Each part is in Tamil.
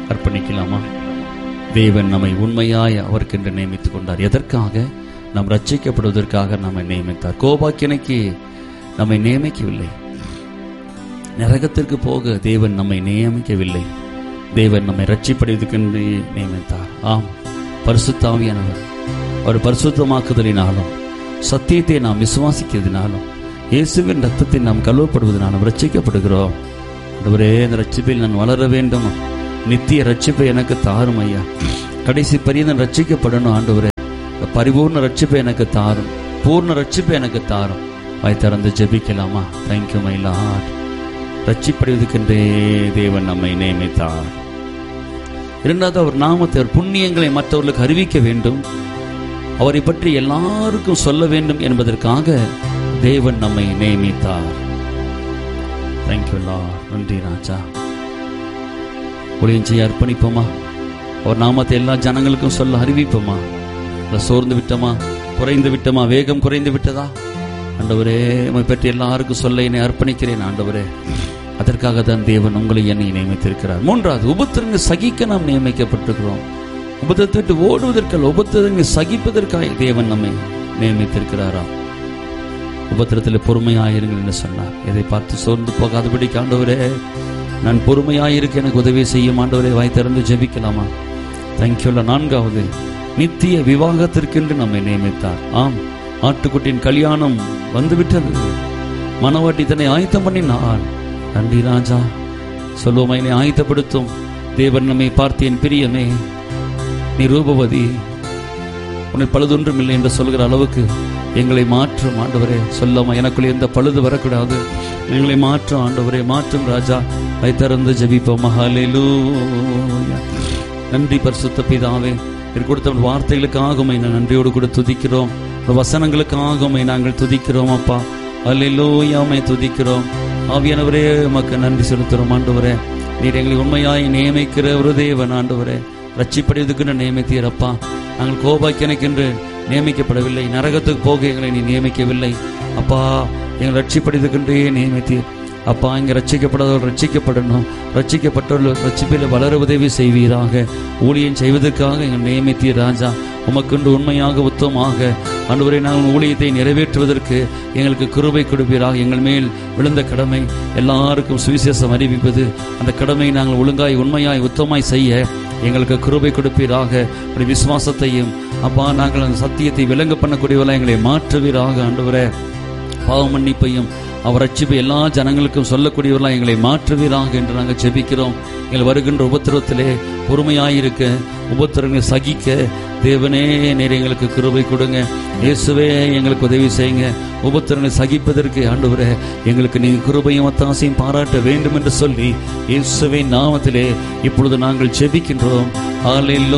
அர்ப்பணிக்கலாமா தேவன் நம்மை உண்மையாய் அவருக்கென்று நியமித்துக் கொண்டார் எதற்காக நாம் ரட்சிக்கப்படுவதற்காக நம்மை நியமித்தார் கோபாக்கினைக்கு நம்மை நியமிக்கவில்லை நரகத்திற்கு போக தேவன் நம்மை நியமிக்கவில்லை தேவன் நம்மை ரட்சிப்படுவதற்கென்று நியமித்தார் ஆம் பரிசுத்தாவியானவர் அவர் பரிசுத்தமாக்குதலினாலும் சத்தியத்தை நாம் விசுவாசிக்கிறதுனாலும் இயேசுவின் ரத்தத்தை நாம் கழுவப்படுவதனாலும் ரட்சிக்கப்படுகிறோம் ஆண்டவரே இந்த ரட்சிப்பில் நான் வளர வேண்டும் நித்திய ரட்சிப்பை எனக்கு தாரும் ஐயா கடைசி பரியந்தம் ரட்சிக்கப்படணும் ஆண்டவரே பரிபூர்ண ரட்சிப்பை எனக்கு தாரும் பூர்ண ரட்சிப்பை எனக்கு தாரும் வாய் திறந்து ஜெபிக்கலாமா தேங்க்யூ மை லார்ட் ரட்சிப்படுவதற்கென்றே தேவன் நம்மை நியமித்தார் இரண்டாவது அவர் நாமத்தை அவர் புண்ணியங்களை மற்றவர்களுக்கு அறிவிக்க வேண்டும் அவரை பற்றி எல்லாருக்கும் சொல்ல வேண்டும் என்பதற்காக தேவன் நம்மை நியமித்தார் தேங்க்யூ லார்ட் நன்றி ராஜா ஊழியம் செய்ய அர்ப்பணிப்போமா அவர் நாமத்தை எல்லா ஜனங்களுக்கும் சொல்ல அறிவிப்போமா இல்லை சோர்ந்து விட்டோமா குறைந்து விட்டோமா வேகம் குறைந்து விட்டதா ஆண்டவரே உம்மை பற்றி எல்லாருக்கும் சொல்ல என்னை அர்ப்பணிக்கிறேன் ஆண்டவரே அதற்காக தான் தேவன் உங்களை என்னை நியமித்திருக்கிறார் மூன்றாவது உபத்திரங்க சகிக்க நாம் நியமிக்கப்பட்டிருக்கிறோம் உபத்திரத்தை விட்டு ஓடுவதற்காக உபத்திரங்க சகிப்பதற்காக தேவன் நம்மை நியமித்திருக்கிறாரா உபத்திரத்தில் பொறுமையாயிருங்கள் என்று சொன்னார் எதை பார்த்து சோர்ந்து போகாதபடி ஆண்டவரே நான் பொறுமையாயிருக்க எனக்கு உதவி செய்யும் ஆண்டவரே வாய் திறந்து ஜெபிக்கலாமா தேங்க்யூல நான்காவது நித்திய விவாகத்திற்கென்று நம்மை நியமித்தார் ஆம் ஆட்டுக்குட்டியின் கல்யாணம் வந்துவிட்டது மனவாட்டி தன்னை ஆயத்தம் பண்ணினார் நன்றி ராஜா சொல்லுவோம் என்னை ஆயத்தப்படுத்தும் தேவன் நம்மை பார்த்தேன் பிரியமே நீ ரூபவதி உன்னை பழுதொன்றும் இல்லை என்று சொல்கிற அளவுக்கு எங்களை மாற்றும் ஆண்டவரே சொல்லாமா எனக்குள்ளே எந்த பழுது வரக்கூடாது எங்களை மாற்றும் ஆண்டவரே மாற்றும் ராஜா வைத்திறந்து ஜபிப்போம் மகாலேலூயா நன்றி பரிசுத்த பிதாவே நீர் கொடுத்த உன் வார்த்தைகளுக்காக உம்மை நான் நன்றியோடு கூட துதிக்கிறோம் உன் வசனங்களுக்காக உம்மை நாங்கள் துதிக்கிறோம் அப்பா அல்லேலூயா உம்மை துதிக்கிறோம் ஆவியானவரே உமக்கு நன்றி செலுத்துகிறோம் ஆண்டவரே நீர் எங்களை உண்மையாய் நியமிக்கிற ஒரு தேவன் ஆண்டவரே ரட்சிப்படைவதற்கு நியமித்தீரப்பா நாங்கள் கோபாக்கியனுக்கென்று நியமிக்கப்படவில்லை நரகத்துக்கு போக எங்களை நீ நியமிக்கவில்லை அப்பா எங்களை ரட்சிப்படைவதற்கென்றே நியமித்தீர் அப்பா இங்கே ரட்சிக்கப்படாதவர்கள் ரட்சிக்கப்படணும் ரட்சிக்கப்பட்டவர்கள் ரட்சிப்பில் வளர உதவி செய்வீராக ஊழியம் செய்வதற்காக எங்கள் நியமித்தீர் ராஜா உமக்கென்று உண்மையாக உத்தமாக அன்றுவரை நாங்கள் ஊழியத்தை நிறைவேற்றுவதற்கு எங்களுக்கு கிருபை கொடுப்பீராக எங்கள் மேல் விழுந்த கடமை எல்லாருக்கும் சுவிசேஷம் அறிவிப்பது அந்த கடமை நாங்கள் ஒழுங்காய் உண்மையாய் உத்தமாய் செய்ய எங்களுக்கு கிருபை கொடுப்பீராக ஒரு விசுவாசத்தையும் அப்பா நாங்கள் அந்த சத்தியத்தை விளங்க பண்ணக்கூடியவர்களாக எங்களை மாற்றுவீராக ஆண்டவரே பாவ மன்னிப்பையும் அவர் ரட்சிப்பை எல்லா ஜனங்களுக்கும் சொல்லக்கூடியவர்களாக எங்களை மாற்றுவீராக என்று நாங்கள் ஜெபிக்கிறோம் எங்கள் வருகின்ற உபத்திரத்திலே பொறுமையாயிருக்க உபத்திரங்களை சகிக்க தேவனே நேர் எங்களுக்கு கிருபை கொடுங்க இயேசுவே எங்களுக்கு உதவி செய்யுங்க உபத்திரங்களை சகிப்பதற்கு ஆண்டவரே எங்களுக்கு நீங்கள் கிருபையும் ஒத்தாசையும் பாராட்ட வேண்டும் என்று சொல்லி இயேசுவே நாமத்திலே இப்பொழுது நாங்கள் ஜெபிக்கின்றோம் ஆலில்லோ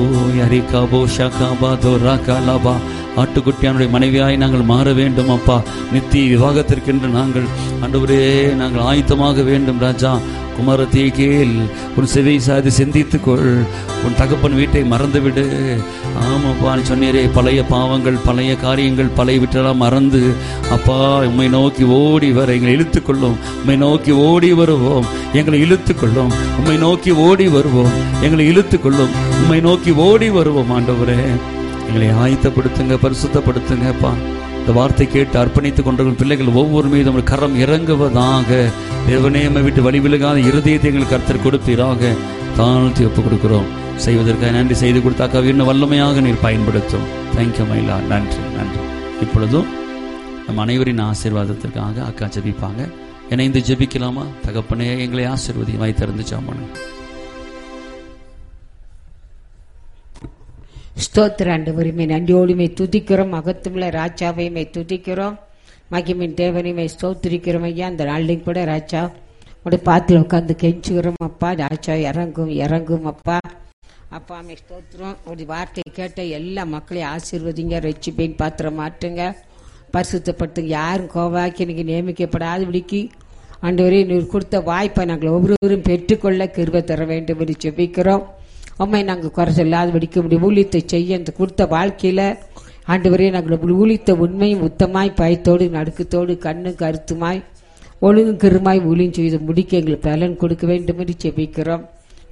யரிகாபோ ஷகாபா தோரா காலாபா ஆட்டுக்குட்டியானுடைய மனைவியாய் நாங்கள் மாற வேண்டும் அப்பா நித்திய விவாகத்திற்கென்று நாங்கள் ஆண்டவரே நாங்கள் ஆயத்தமாக வேண்டும் ராஜா குமாரத்தை கேள் உன் செவி சாதி சிந்தித்துக்கொள் உன் தகப்பன் வீட்டை மறந்துவிடு ஆமாப்பா நீ சொன்னீரே பழைய பாவங்கள் பழைய காரியங்கள் பழைய விட்டெல்லாம் மறந்து அப்பா உம்மை நோக்கி ஓடி வர எங்களை இழுத்துக்கொள்ளும் உம்மை நோக்கி ஓடி வருவோம் எங்களை இழுத்துக்கொள்ளும் உம்மை நோக்கி ஓடி வருவோம் எங்களை இழுத்துக்கொள்ளும் உம்மை நோக்கி ஓடி வருவோம் ஆண்டவரே எங்களை ஆயத்தப்படுத்துங்க பரிசுத்தப்படுத்துங்கப்பா இந்த வார்த்தை கேட்டு அர்ப்பணித்துக் கொண்டிருக்கும் பிள்ளைகள் ஒவ்வொரு மீதும் உங்கள் கரம் இறங்குவதாக தேவனேமை விட்டு வழி விலகாத இருதயத்தை எங்களுக்கு கருத்தர் கொடுப்பீராக தாழ்த்தி ஒப்புக் கொடுக்கிறோம் செய்வதற்காக நன்றி செய்து கொடுத்தாக்கா இன்னும் வல்லமையாக நீர் பயன்படுத்தும் தேங்க்யூ மயிலா நன்றி நன்றி இப்பொழுதும் நம் அனைவரின் ஆசீர்வாதத்திற்காக அக்கா ஜெபிப்பாங்க இணைந்து ஜெபிக்கலாமா தகப்பனே எங்களை ஆசீர்வதியமாய் திறந்து சாமனு ஸ்தோத்திர ஆண்டவருமே நன்றியோடுமே துதிக்கிறோம் மகத்துவமுள்ள ராஜாவையுமே துதிக்கிறோம் மகிமின் தேவனையுமே ஸ்தோத்திரிக்கிறோம் ஐயா அந்த நாளிலும் கூட ராஜா உடைய பாத்திரம் உட்காந்து கெஞ்சுகிறோம் அப்பா ராஜா இறங்கும் இறங்கும் அப்பா அப்பா அம்மை ஸ்தோத்திரம் ஒரு வார்த்தை கேட்ட எல்லா மக்களையும் ஆசீர்வதிங்க ரட்சிப்பேன் பாத்திரம் மாற்றுங்க பரிசுத்தப்படுத்துங்க யாரும் கோவாக்கி எனக்கு நியமிக்கப்படாதபடிக்கு ஆண்டவரே நீர் கொடுத்த வாய்ப்பை நாங்கள் ஒவ்வொருவரும் பெற்றுக்கொள்ள கிருபை தர வேண்டும் என்று ஜெபிக்கிறோம் அம்மை நாங்கள் குறை சொல்லாதபடிக்கு இப்படி ஊழியத்தை செய்ய அந்த கொடுத்த வாழ்க்கையில் ஆண்டவரே நாங்கள் இப்படி ஊழித்த உண்மையும் உத்தமாய் பயத்தோடு நடுக்கத்தோடு கண்ணு கருத்துமாய் ஒழுங்கு கருமாய் ஊழியம் செய்து முடிக்க எங்களுக்கு பலன் கொடுக்க வேண்டும் என்று ஜெபிக்கிறோம்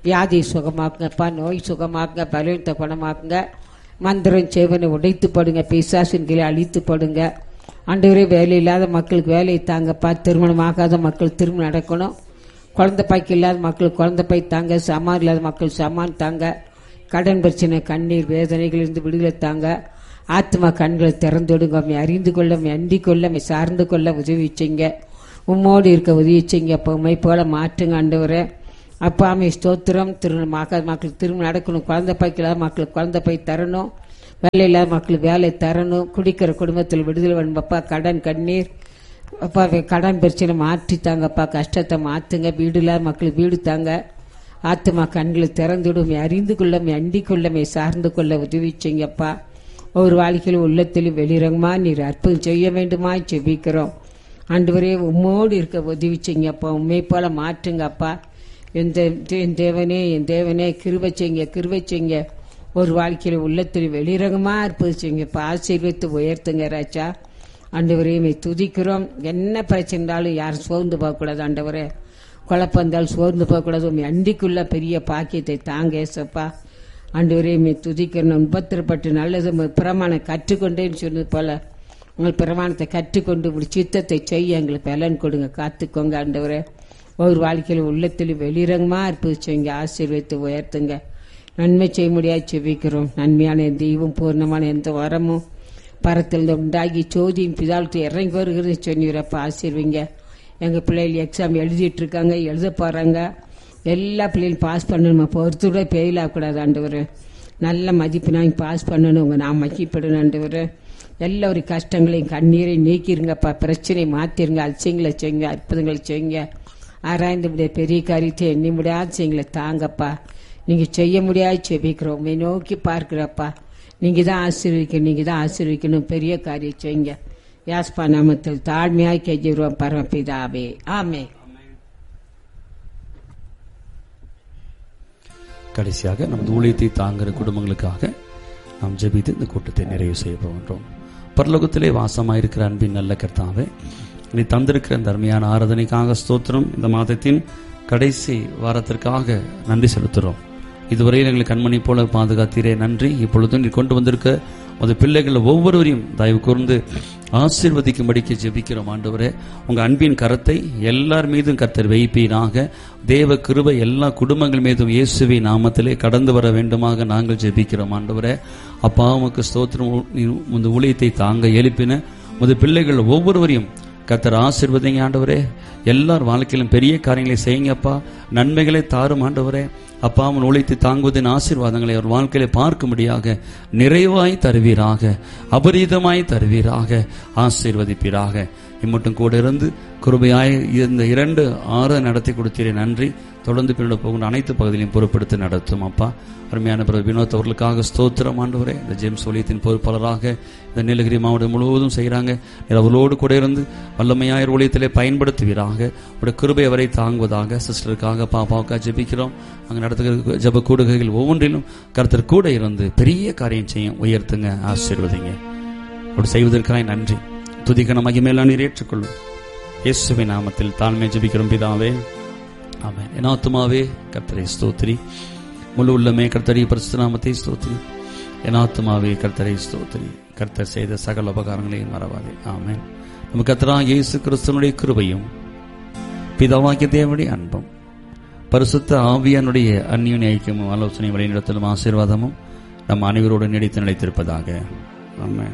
வியாதி சுகமாக்குங்கப்பா நோய் சுகமாக்குங்க பலவீனத்தை குணமாக்குங்க மந்திரம் சேவனை உடைத்து படுங்க பிசாசின் கீழே அழித்து படுங்க ஆண்டவரே வேலை இல்லாத மக்களுக்கு வேலையை தாங்கப்பா திருமணம் ஆகாத மக்கள் திருமணம் நடக்கணும் குழந்தை பாய்க்கு இல்லாத மக்கள் குழந்தை பாய் தாங்க சமான் இல்லாத மக்கள் சமான் தாங்க கடன் பிரச்சனை கண்ணீர் வேதனைகளிலிருந்து விடுதலை தாங்க ஆத்மா கண்களை திறந்து விடுங்க உம்மை அறிந்து கொள்ள உம்மை அண்டிக் கொள்ள உம்மை சார்ந்து கொள்ள உதவி செய்ங்க உம்மோடு இருக்க உதவி செய்ங்க அப்போ உண்மை போல மாற்றுங்க ஆண்டவரே அப்பா அம்மை ஸ்தோத்திரம் திருமணம் ஆகாத மக்களுக்கு திருமணம் நடக்கணும் குழந்தை பாய்க்கு இல்லாத மக்களுக்கு குழந்தை பாய் தரணும் வேலை இல்லாத மக்களுக்கு வேலை தரணும் குடிக்கிற குடும்பத்தில் விடுதலை வேணும் அப்பா கடன் கண்ணீர் அப்பா வே- கடன் பிரச்சனை மாற்றி தாங்கப்பா கஷ்டத்தை மாத்துங்க வீடு இல்லாத மக்களுக்கு வீடு தாங்க ஆத்மா கண்களை திறந்து விடும் அறிந்து கொள்ள அண்டிக் கொள்ள மை சார்ந்து கொள்ள உதவி செய்யப்பா ஒரு வாழ்க்கையில் உள்ளத்திலும் வெளிரங்கமா நீர் அற்புதம் செய்ய வேண்டுமா செபிக்கிறோம் ஆண்டவரே உம்மோடு இருக்க உதவி செய்யுங்கப்பா உண்மை போல மாற்றுங்கப்பா எந்த என் தேவனே என் தேவனே கிருபை செய்யுங்க கிருபை செய்யுங்க ஒரு வாழ்க்கையில் உள்ளத்தில் வெளிரங்கமா இருப்பது செய்யுங்கப்பா ஆசீர்வத்து உயர்த்துங்க ராஜா ஆண்டவரே மை துதிக்கிறோம் என்ன பிரச்சனை இருந்தாலும் யாரும் சோர்ந்து போகக்கூடாது ஆண்டவரே குழப்பம் இருந்தாலும் சோர்ந்து போகக்கூடாது உண்மை அண்டிக்குள்ள பெரிய பாக்கியத்தை தாங்க ஏசப்பா ஆண்டவரே மை துதிக்கிறோம் உபத்திரப்பட்டு நல்லது உமது பிரமாணம் கற்றுக்கொண்டேன்னு சொன்னது போல உங்கள் பிரமாணத்தை கற்றுக்கொண்டு உங்கள் சித்தத்தை செய்ய எங்களுக்கு பலன் கொடுங்க காத்துக்கோங்க ஆண்டவரே ஒரு வாழ்க்கையில் உள்ளத்தில் வெளிரங்கமா இருப்பது செய்யுங்க ஆசீர்வதித்து உயர்த்துங்க நன்மை செய்ய முடியாது செவிக்கிறோம் நன்மையான எந்த தெய்வம் பூர்ணமான எந்த வரமும் பரத்தில் உண்டாகி சோதியின் பிதாலத்து இறங்கி வருகிறது சொன்னீரப்ப ஆசீர்வீங்க எங்கள் பிள்ளைகள் எக்ஸாம் எழுதிட்டு இருக்காங்க எழுத போகிறாங்க எல்லா பிள்ளைகளும் பாஸ் பண்ணணும் பொறுத்தோட ஃபெயில் ஆகக்கூடாது ஆண்டவர் நல்ல மதிப்பெண்ணாங்க பாஸ் பண்ணணும் உங்கள் நான் மகிப்படணும் ஆண்டவர் எல்லா ஒரு கஷ்டங்களையும் கண்ணீரையும் நீக்கிருங்கப்பா பிரச்சனையை மாற்றிருங்க அதிசயங்களை செய்யுங்க அற்புதங்களை செய்யுங்க ஆராய்ந்து முடிய பெரிய காரியத்தை எண்ணி முடியாத செய்யுங்களை தாங்கப்பா நீங்கள் செய்ய முடியாது செபிக்கிறோம் உண்மை நோக்கி பார்க்கிறப்பா நீங்கள் தான் ஆசீர்வதிக்கணும் நீங்கள் தான் ஆசீர்வதிக்கணும் பெரிய காரியம் செய்யுங்க யாஸ்பா நாமத்தில் தாழ்மையாய் கெஞ்சிருவோம் பரமபிதாவே ஆமே கடைசியாக நமது ஊழியத்தை தாங்குகிற குடும்பங்களுக்காக நாம் ஜெபித்து இந்த கூட்டத்தை நிறைவு செய்ய போகின்றோம் பரலோகத்திலே வாசமாயிருக்கிற அன்பின் நல்ல கர்த்தாவே நீ தந்திருக்கிற இந்த அருமையான ஆராதனைக்காக ஸ்தோத்திரம் இந்த மாதத்தின் கடைசி வாரத்திற்காக நன்றி செலுத்துகிறோம் இதுவரையில் எங்களை கண்மணி போல பாதுகாத்தீரே நன்றி இப்பொழுது நீ கொண்டு வந்திருக்க அது பிள்ளைகள் ஒவ்வொருவரையும் தயவு கூர்ந்து ஆசீர்வதிக்கும்படிக்கு ஜெபிக்கிறோம் ஆண்டவரே உங்க அன்பின் கரத்தை எல்லார் மீதும் கர்த்தர் வைப்பீராக தேவ கிருபை எல்லா குடும்பங்கள் மீதும் இயேசுவை நாமத்திலே கடந்து வர வேண்டுமாக நாங்கள் ஜெபிக்கிறோம் ஆண்டவரே அப்பா உமக்கு ஸ்தோத்திரம் உ- இந்த ஊழியத்தை தாங்க எழுப்பின உமது பிள்ளைகள் ஒவ்வொருவரையும் கர்த்தர் ஆசீர்வதிங்க ஆண்டவரே எல்லார் வாழ்க்கையிலும் பெரிய காரியங்களை செய்யுங்கப்பா நன்மைகளை தாரும் ஆண்டவரே அப்பா அவன் உழைத்து தாங்குவதின் ஆசீர்வாதங்களை அவர் வாழ்க்கையில பார்க்கும்படியாக நிறைவாய் தருவீராக அபரீதமாய் தருவீராக ஆசீர்வதிப்பீராக இம்மட்டும் கூட இருந்து குருபையாய் இந்த இரண்டு ஆறு நடத்தி கொடுத்தீரே நன்றி தொடர்ந்து பின்னோட போகின்ற அனைத்து பகுதிகளையும் பொறுப்படுத்தி நடத்தும் அப்பா அருமையான பிறகு வினோத் அவர்களுக்காக ஸ்தோத்திரம் ஆண்டவரே இந்த ஜேம்ஸ் ஒலியத்தின் பொறுப்பாளராக இந்த நீலகிரி மாவட்டம் முழுவதும் செய்கிறாங்க நீர் அவர்களோடு கூட இருந்து வல்லமையாயர் ஊழியத்திலே பயன்படுத்துவீராக உடைய கிருபை அவரை தாங்குவதாக சிஸ்டருக்காக பாப்பாவுக்காக ஜெபிக்கிறோம் அங்கே நடத்துகிற ஜெப கூடுகைகள் ஒவ்வொன்றிலும் கருத்தர் கூட இருந்து பெரிய காரியம் செய்யும் உயர்த்துங்க ஆசீர்வதிங்க அப்படி செய்வதற்காக நன்றி துதிக்கன மகிமையெல்லாம் நீர் ஏற்றுக்கொள்ளும் இயேசுவின் நாமத்தில் தாழ்மை ஜெபிக்கிறோம் பிதாவே ஆமென் என் ஆத்துமாவே கர்த்தரை ஸ்தோத்திரி முழு உள்ளமே கர்த்தரி பரிசுத்த நாமத்தை ஸ்தோத்திரி என் ஆத்துமாவே கர்த்தரை ஸ்தோத்திரி கர்த்தர் செய்த சகல உபகாரங்களையும் மறவாதே ஆமென் நம்ம கர்த்தரா இயேசு கிறிஸ்தனுடைய கிருபையும் பிதாவாகிய தேவனுடைய அன்பும் பரிசுத்த ஆவியானுடைய அந்நியுனை ஐக்கியமும் ஆலோசனை வழிநடத்தலும் ஆசீர்வாதமும் நம் அனைவரோடு நீடித்து நிலைத்திருப்பதாக ஆமென்